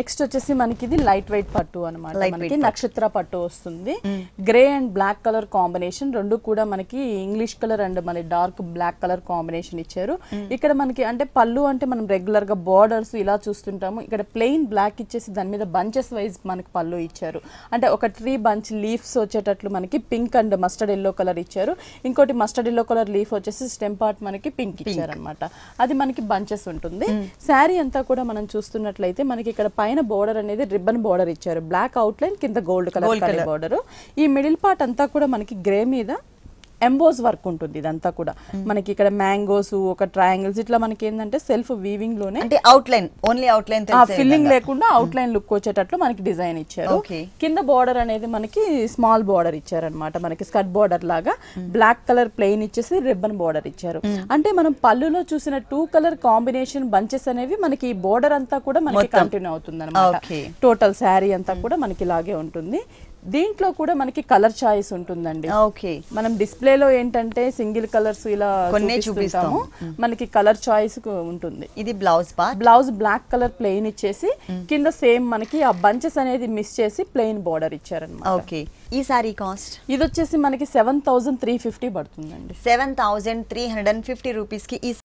Next వచ్చేసి మనకి ఇది లైట్ వెయిట్ పట్టు అనమాట Light మనకి weight నక్షత్ర పట్టు వస్తుంది grey and black colour combination రెండు కూడా మనకి ఇంగ్లీష్ కలర్ అండ్ మన డార్క్ బ్లాక్ కలర్ కాంబినేషన్ ఇచ్చారు ఇక్కడ మనకి అంటే పళ్ళు అంటే మనం రెగ్యులర్ గా బార్డర్స్ ఇలా చూస్తుంటాము ఇక్కడ ప్లెయిన్ బ్లాక్ ఇచ్చేసి దాని మీద బంచెస్ వైజ్ మనకి పళ్ళు ఇచ్చారు అంటే ఒక ట్రీ బంచ్ లీఫ్స్ వచ్చేటట్లు మనకి pink and mustard yellow colour ఇచ్చారు ఇంకోటి మస్టర్డ్ ఎల్లో కలర్ లీఫ్ వచ్చేసి స్టెమ్ పార్ట్ మనకి పింక్ ఇచ్చారు అనమాట అది మనకి బంచెస్ ఉంటుంది శారీ అంతా కూడా మనం చూస్తున్నట్లయితే మనకి ఇక్కడ పైన బోర్డర్ అనేది రిబ్బన్ బోర్డర్ ఇచ్చారు బ్లాక్ అవుట్ లైన్ కింద gold colour Gold colour. Border ఈ మిడిల్ పార్ట్ అంతా కూడా మనకి గ్రే మీద ఎంబోస్ వర్క్ ఉంటుంది ఇదంతా కూడా మనకి ఇక్కడ మ్యాంగోస్ ఒక ట్రయాంగిల్స్ ఇట్లా మనకి ఏంటంటే సెల్ఫ్ వీవింగ్ లోనే అంటే outline only outline ఆ ఫిల్లింగ్ లేకుండా అవుట్ లైన్ లుక్ వచ్చేటట్లు మనకి డిజైన్ ఇచ్చారు Okay. కింద బోర్డర్ అనేది మనకి స్మాల్ బోర్డర్ ఇచ్చారనమాట మనకి స్కట్ బోర్డర్ లాగా బ్లాక్ కలర్ ప్లెయిన్ ఇచ్చేసి రిబ్బన్ బోర్డర్ ఇచ్చారు అంటే మనం పళ్ళులో చూసిన టూ కలర్ కాంబినేషన్ బంచెస్ అనేవి మనకి ఈ బోర్డర్ అంతా కూడా మనకి మొత్తం. కంటిన్యూ అవుతుంది అనమాట Okay. టోటల్ శారీ అంతా కూడా మనకి ఇలాగే ఉంటుంది దీంట్లో కూడా మనకి కలర్ చాయిస్ ఉంటుందండి ఓకే మనం డిస్ప్లేలో ఏంటంటే సింగిల్ కలర్స్ ఇలా కొన్నే చూపిస్తాము మనకి కలర్ చాయిస్ ఉంటుంది ఇది blouse part blouse black colour plain ఇచ్చేసి కింద సేమ్ మనకి ఆ బంచెస్ అనేది మిస్ చేసి ప్లెయిన్ బార్డర్ ఇచ్చారనమాట ఓకే ఈ సారీ కాస్ట్ ఇది వచ్చేసి మనకి సెవెన్ థౌసండ్ త్రీ ఫిఫ్టీ పడుతుందండి seven thousand three hundred and fifty రూపీస్కి ఈ